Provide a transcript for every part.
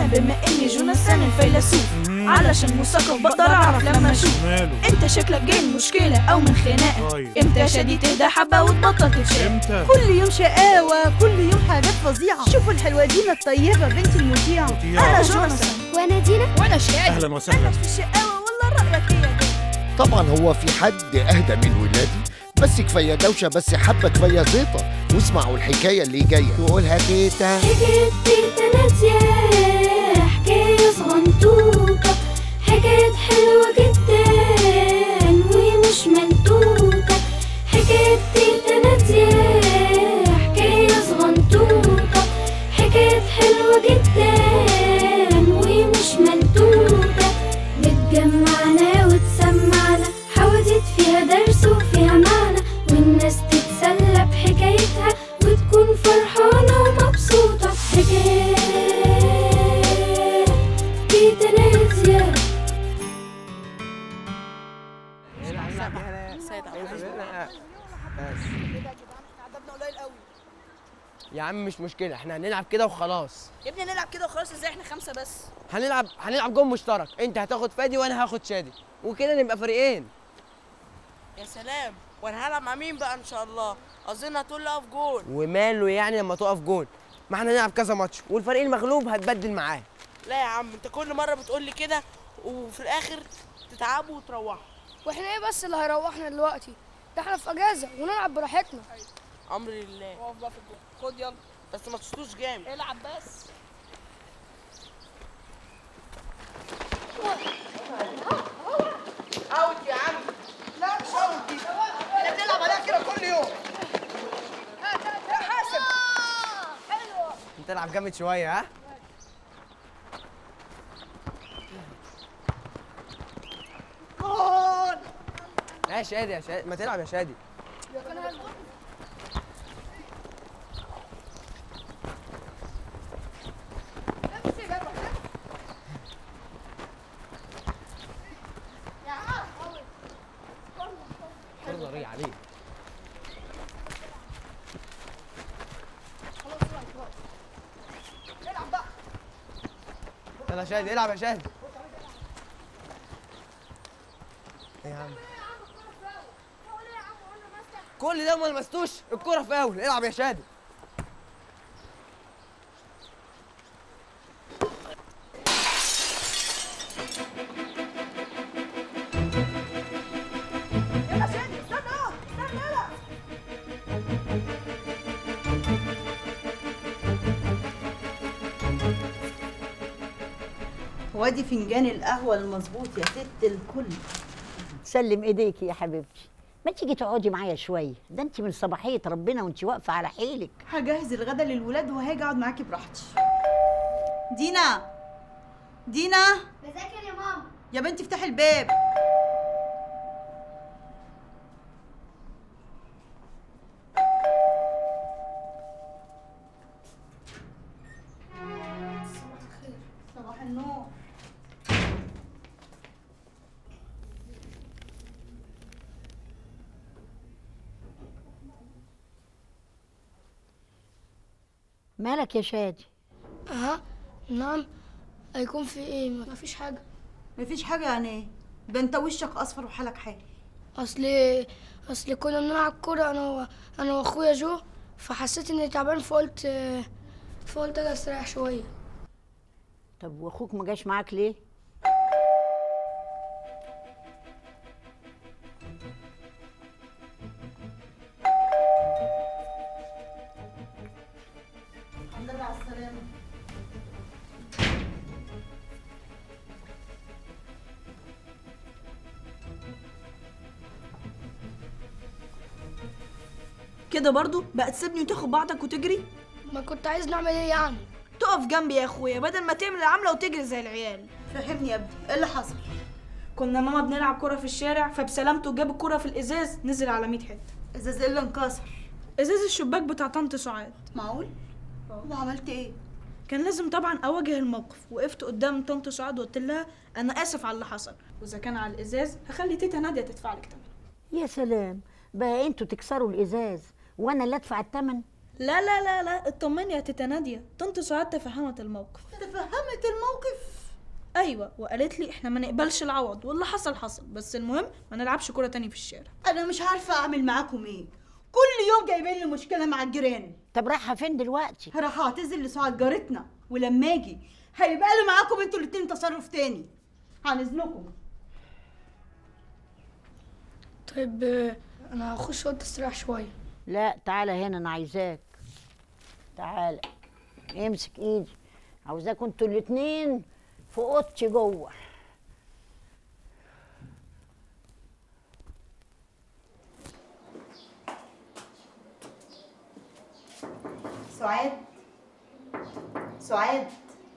بما اني جوناثان الفيلسوف علشان مثقف بقدر اعرف لما اشوف ماله انت شكلك جاي من مشكله او من خناقه طيب امتى يا شادي تهدى حبه وتبطل تتشاق امتى كل يوم شقاوة كل يوم حاجات فظيعة شوفوا الحلوة دينا الطيبة بنت المطيعة انا جوناثان وانا دينا وانا شادي اهلا وسهلا في الشقاوة والله رأيك ايه يا جدع طبعا هو في حد اهدى من ولادي بس كفايه دوشه بس حبه كفايه زيطه واسمعوا الحكايه اللي جايه تقولها تيتا حكاية تيتا نادية حكاية صغنطوطة حكاية حلوة جدا ومش ملتوتة حكاية تيتا نادية حكاية صغنطوطة حكاية حلوة جدا ومش ملتوتة بتجمعنا وتسمعنا حواديت فيها درس وفيها معنى والناس تتسلى بحكايتها وتكون فرحانة ومبسوطة حكاية تيتا نادية يا عم مش مشكلة احنا هنلعب كده وخلاص يا ابني نلعب كده وخلاص ازاي احنا خمسة بس هنلعب هنلعب جون مشترك انت هتاخد فادي وانا هاخد شادي وكده نبقى فريقين يا سلام وانا هلعب مع مين بقى ان شاء الله اظن هتقول لي اقف جول وماله يعني لما تقف جون ما احنا هنلعب كذا ماتش والفريق المغلوب هتبدل معاه لا يا عم انت كل مره بتقول لي كده وفي الاخر تتعبوا وتروحوا واحنا ايه بس اللي هيروحنا دلوقتي ده احنا في اجازه ونلعب براحتنا امر لله اقف بقى في الجول خد يلا بس ما تشوطوش جامد العب بس اوت يا عم لا مش اوت دي احنا بنلعب عليها كده كل يوم يا حاسب انت العب جامد شوية ها جول يا شادي يا شادي ما تلعب يا شادي نظرية عليه يلا يا شادي العب يا شادي ايه يا عم كل ده ما لمستوش الكرة فاول العب يا شادي يلا شادي استنى اهو استنى يلا وادي فنجان القهوة المظبوط يا ست الكل سلم ايديكي يا حبيبتي ما تيجي تقعدي معايا شويه ده انت من صباحيه ربنا وانت واقفه على حيلك هجهز الغدا للولاد وهاجي اقعد معاكي براحتي دينا دينا بذاكر يا ماما يا بنتي افتحي الباب صباح النور مالك يا شادي اها نعم هيكون في ايه مفيش حاجه مفيش حاجة يعني ايه ده انت وشك اصفر وحالك حالي اصل اصل كنا بنلعب كوره انا و... انا واخويا جو فحسيت اني تعبان فقلت فقلت اجي استريح شويه طب واخوك ما جاش معاك ليه الحمد لله على السلامة كده برضو بقى تسيبني وتاخد بعضك وتجري ما كنت عايز نعمل ايه يعني تقف جنبي يا اخويا بدل ما تعمل العملة وتجري زي العيال فهمني يا ابني ايه اللي حصل كنا ماما بنلعب كرة في الشارع فبسلامته جاب الكرة في الازاز نزل على 100 حتة ازاز ايه اللي انكسر ازاز الشباك بتاع طنط سعاد معقول وعملت ايه كان لازم طبعا اواجه الموقف وقفت قدام طنط سعاد وقلت لها انا اسف على اللي حصل واذا كان على الازاز هخلي تيتا ناديه تدفع لك تمن يا سلام بقى انتوا تكسروا الازاز وانا اللي ادفع الثمن لا لا لا لا اطمني يا تيتا ناديه طنط سعاد تفهمت الموقف تفهمت الموقف ايوه وقالت لي احنا ما نقبلش العوض واللي حصل حصل بس المهم ما نلعبش كوره تاني في الشارع انا مش عارفه اعمل معاكم ايه كل يوم جايبين لي مشكله مع الجيران طب رايحه فين دلوقتي راح اعتذر لسعاد جارتنا ولما اجي هيبقى لي معاكم انتوا الاتنين تصرف تاني هنزلكم طيب آه، انا هخش اوضه استريح شويه لا تعالى هنا انا عايزاك تعالى امسك ايدي عاوزاكوا انتوا الاتنين في اوضتي جوه سعاد سعاد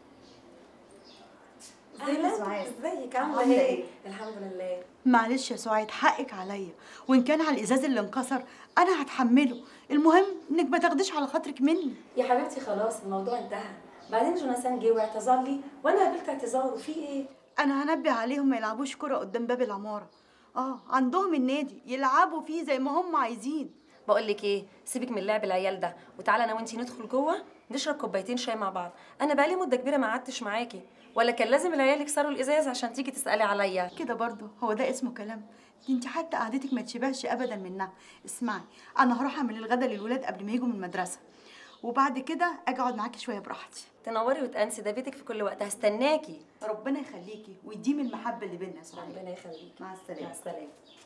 اهلا سعاد؟ ازيك عاملة عامله إيه؟ ايه الحمد لله معلش يا سعاد حقك عليا وان كان على الازاز اللي انكسر انا هتحمله المهم انك ما تاخديش على خاطرك مني يا حبيبتي خلاص الموضوع انتهى بعدين جوناثان جه واعتذر لي وانا قبلت اعتذاره في ايه انا هنبه عليهم ما يلعبوش كرة قدام باب العمارة اه عندهم النادي يلعبوا فيه زي ما هم عايزين بقول لك ايه سيبك من لعب العيال ده وتعالى انا وانتي ندخل جوه نشرب كوبايتين شاي مع بعض انا بقالي مده كبيره ما قعدتش معاكي ولا كان لازم العيال يكسروا الازاز عشان تيجي تسالي عليا كده برضه هو ده اسمه كلام دي انت حتى قعدتك ما تشبهش ابدا منها اسمعي انا هروح اعمل الغدا للولاد قبل ما يجوا من المدرسه وبعد كده اجي اقعد معاكي شويه براحتي تنوري وتانسي ده بيتك في كل وقت هستناكي ربنا يخليكي ويديم المحبه اللي بينا يا سعاد ربنا يخليكي مع السلامه مع السلامه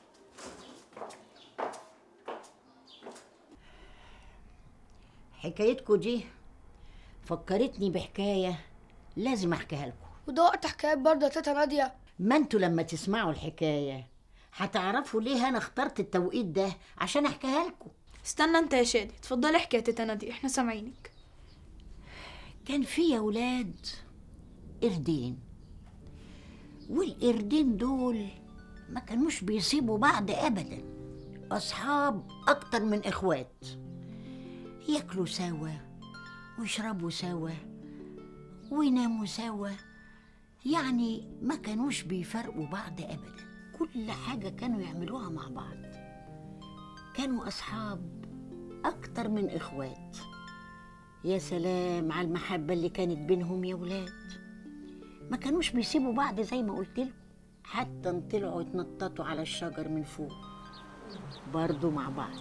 حكايتكوا دي فكرتني بحكايه لازم احكيها لكم وده وقت حكايات برضه يا تيتا ناديه ما انتوا لما تسمعوا الحكايه هتعرفوا ليه انا اخترت التوقيت ده عشان احكيها لكم استنى انت يا شادي اتفضلي احكي يا تيتا ناديه احنا سامعينك كان في يا ولاد قردين والقردين دول ما كانوش بيسيبوا بعض ابدا اصحاب اكتر من اخوات ياكلوا سوا ويشربوا سوا ويناموا سوا يعني ما كانوش بيفرقوا بعض ابدا كل حاجه كانوا يعملوها مع بعض كانوا اصحاب اكتر من اخوات يا سلام على المحبة اللي كانت بينهم يا ولاد ما كانوش بيسيبوا بعض زي ما قلت لكم حتى طلعوا يتنططوا على الشجر من فوق برضو مع بعض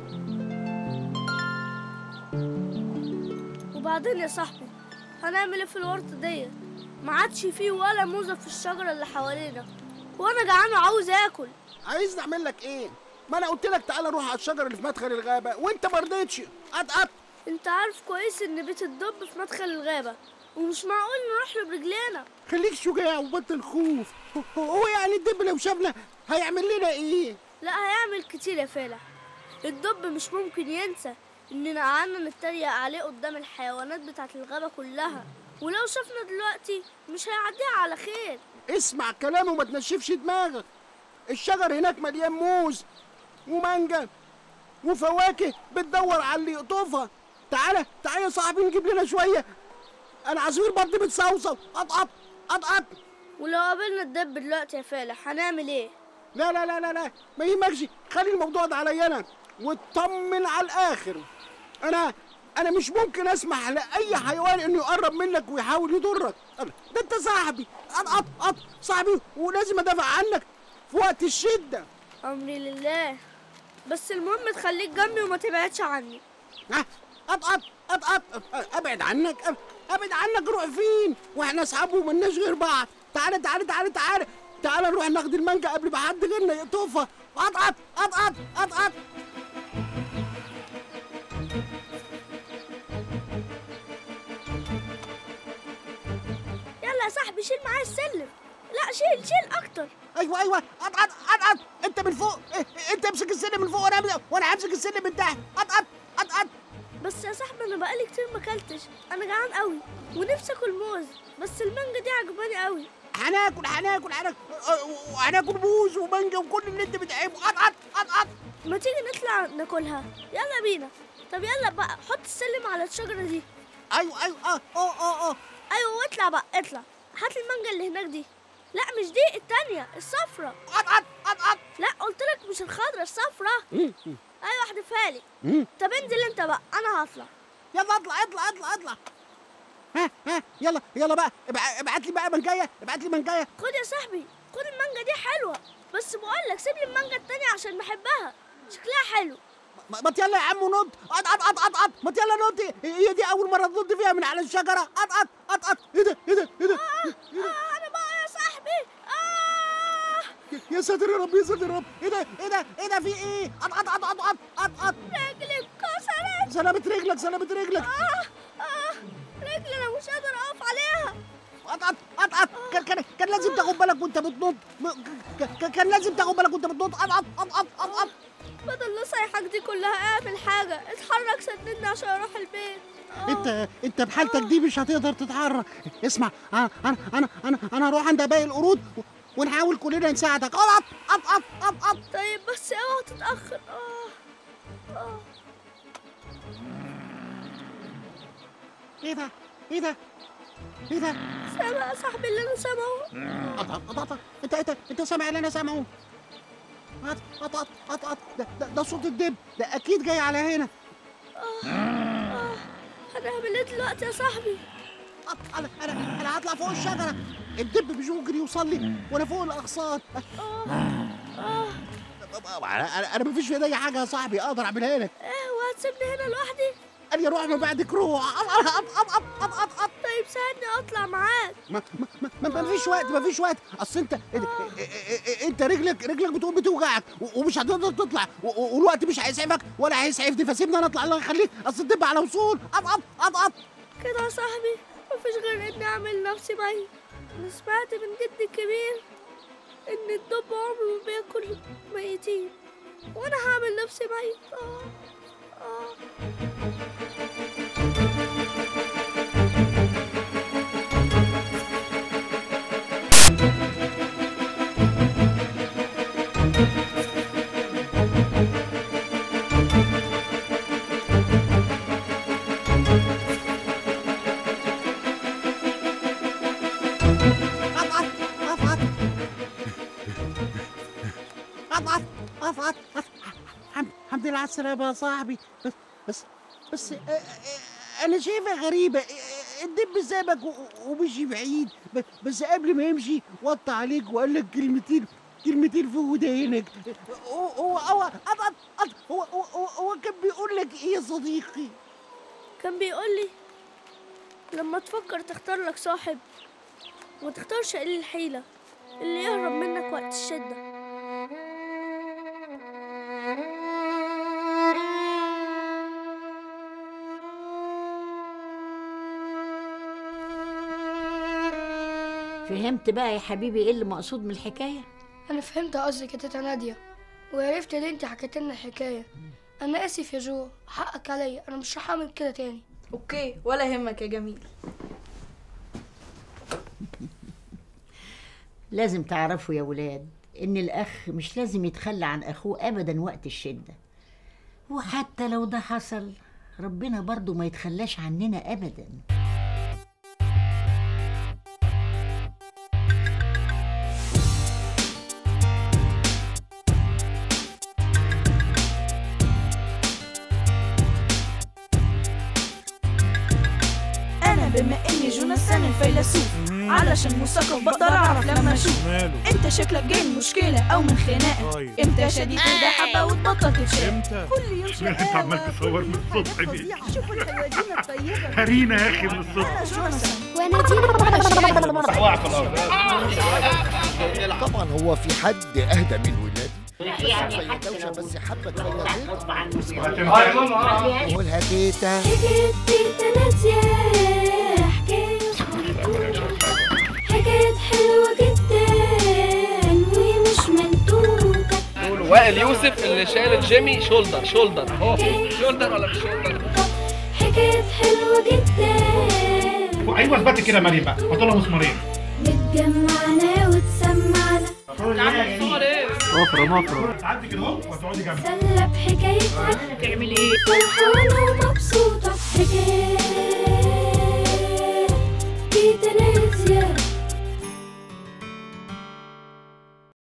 وبعدين يا صاحبي هنعمل ايه في الورطة ديت ما عادش فيه ولا موزة في الشجرة اللي حوالينا وانا جعان وعاوز اكل عايز نعمل لك ايه ما انا قلت لك تعالى نروح على الشجر اللي في مدخل الغابه وانت ما رضيتش قط قط انت عارف كويس ان بيت الدب في مدخل الغابة ومش معقول نروح له برجلينا خليك شجاع وبطل خوف هو يعني الدب لو شافنا هيعمل لنا ايه لا هيعمل كتير يا فالح الدب مش ممكن ينسى اننا قعدنا نتريق عليه قدام الحيوانات بتاعت الغابة كلها ولو شافنا دلوقتي مش هيعديها على خير اسمع كلامه وما تنشفش دماغك الشجر هناك مليان موز ومانجا وفواكه بتدور على اللي يقطفها تعالى تعالى يا صاحبي نجيب لنا شويه انا عصير بطني بتصوصو قطقط قطقط ولو قابلنا الدب دلوقتي يا فالح هنعمل ايه لا لا لا لا لا ما يهمكش خلي الموضوع ده عليا انا واطمن على الاخر انا انا مش ممكن اسمح لاي حيوان انه يقرب منك ويحاول يضرك أنا- ده انت صاحبي قط قط قط صاحبي ولازم ادافع عنك في وقت الشده امري لله بس المهم تخليك جنبي وما تبعدش عني ها قط قط قط قط ابعد عنك أب- ابعد عنك روح فين واحنا اصحاب وملناش غير بعض تعالى تعالى تعالى تعالى تعالى نروح ناخد المانجا قبل ما حد غيرنا يقطفها قط قط قط قط قط قط يلا يا صاحبي شيل معايا السلم لا شيل شيل اكتر ايوه ايوه قط قط قط قط انت من فوق إيه، انت امسك السلم من فوق وانا أمسك- وانا همسك السلم من تحت قط قط قط قط بس يا صاحبي انا بقالي كتير ما اكلتش انا جعان قوي ونفسي اكل موز بس المانجا دي عجباني قوي هناكل هناكل هناكل أه، وهناكل موز ومانجا وكل اللي انت بتحبه قط قط قط قط ما تيجي نطلع ناكلها يلا بينا طب يلا بقى حط السلم على الشجرة دي ايوه ايوه اه اه اه اه ايوه واطلع بقى اطلع هات المانجا اللي هناك دي لا مش دي التانية الصفرة قط قط قط قط لا قلت لك مش الخضرة الصفرة ايوه احذفها لي مم. طب انزل انت بقى انا هطلع يلا اطلع اطلع اطلع اطلع ها ها يلا يلا بقى ابع- ابعت لي بقى منجايه ابعت لي منجايه خد يا صاحبي خد المانجا دي حلوه بس بقول لك سيب لي المانجا التانية عشان بحبها شكلها حلو ما ما يلا يا عم نط قط قط قط قط قط ما يلا نط هي دي اول مره تنط فيها من على الشجره قط قط قط قط ايه ده ايه ده ايه ده آه انا بقى يا صاحبي آه يا ساتر يا رب يا ساتر يا رب ايه ده ايه ده ايه ده في ايه قط قط قط قط قط قط قط رجلي اتكسرت سلامة رجلك سلامة رجلك آه آه رجلي انا مش قادر اقف عليها قط قط قط قط كان كان كان لازم تاخد بالك وانت بتنط م- ك- ك- كان لازم تاخد بالك وانت بتنط قط قط قط قط قط قط بدل نصايحك دي كلها اعمل حاجه اتحرك سددني عشان اروح البيت آه. انت انت بحالتك دي مش هتقدر تتحرك اسمع انا انا انا انا, أنا هروح عند باقي القرود و- ونحاول كلنا نساعدك قط قط قط قط قط طيب بس اوعى تتاخر اه اه ايه ده ايه ده ايه ده سامع يا صاحبي اللي انا سامعه قط قط قط قط انت انت انت سامع اللي انا سامعه قط قط قط قط قط ده, ده, ده صوت الدب ده اكيد جاي على هنا اه هنعمل ايه دلوقتي يا صاحبي قط انا انا انا هطلع فوق الشجره الدب مش ممكن يوصل لي وانا فوق الاغصان اه انا انا انا مفيش في ايدي حاجه يا صاحبي اقدر اعملها لك ايه وهتسيبني هنا لوحدي قال لي روح من بعدك روح قط قط قط قط قط قط قط طيب ساعدني اطلع معاك ما ما ما ما فيش وقت ما فيش وقت اصل انت انت رجلك رجلك بتقوم بتوجعك و- ومش هتقدر تطلع و- و- والوقت مش هيسعفك ولا هيسعفني فسيبني انا اطلع الله يخليك اصل الدب على وصول قط قط قط قط كده يا صاحبي مفيش غير اني اعمل نفسي ميت انا سمعت من جدي الكبير ان الدب عمره ما بياكل ميتين وانا هعمل نفسي ميت اه اه قط قط قط قط قط قط قط قط قط الحمد الحمد لله على السلامة يا صاحبي بس بس بس آه، آه، أنا شايفها غريبة آه، الدب سابك و- ومشي بعيد ب- بس قبل ما يمشي وطى عليك وقال لك كلمتين كلمتين في ودانك هو هو هو قط قط قط هو هو هو- هو كان بيقول لك إيه يا صديقي؟ كان بيقول لي لما تفكر تختار لك صاحب ما تختارش قليل الحيلة اللي يهرب منك وقت الشدة فهمت بقى يا حبيبي ايه اللي مقصود من الحكايه انا فهمت قصدك يا تيتا ناديه وعرفت ليه انت حكيت لنا الحكايه انا اسف يا جو حقك عليا انا مش راح اعمل كده تاني اوكي ولا يهمك يا جميل لازم تعرفوا يا ولاد ان الاخ مش لازم يتخلى عن اخوه ابدا وقت الشده وحتى لو ده حصل ربنا برضو ما يتخلاش عننا ابدا انا بما اني جوناثان الفيلسوف علشان مثقف بقدر اعرف لما اشوف ماله انت شكلك جاي من مشكله او من خناقه طيب. امتى شديد ده حبه وتبطل تتشاف امتى كل يوم انت عمال تصور من الصبح دي شوفوا الحلوة الطيبة هرينا يا اخي من الصبح جوناثان وانا دينا وقع في الارض طبعا هو في حد اهدى من ولادي يعني دوشه بس حبه تغير قولها تيتا حكاية تيتا نادية حكاية حكاية حلوة جدا ومش منطوقة وائل يوسف اللي شايل جيمي شولدر شولدر هو شولدر ولا مش شولدر حكاية حلوة جدا ايوه اثبتي كده يا مريم بقى حط لها مسمارين متجمعنا وتسمعنا مفرة مفرة تعدي كده اهو وتقعدي جنبي سلة بحكايتها تعمل ايه فرحانة ومبسوطة حكاية تيتا نادية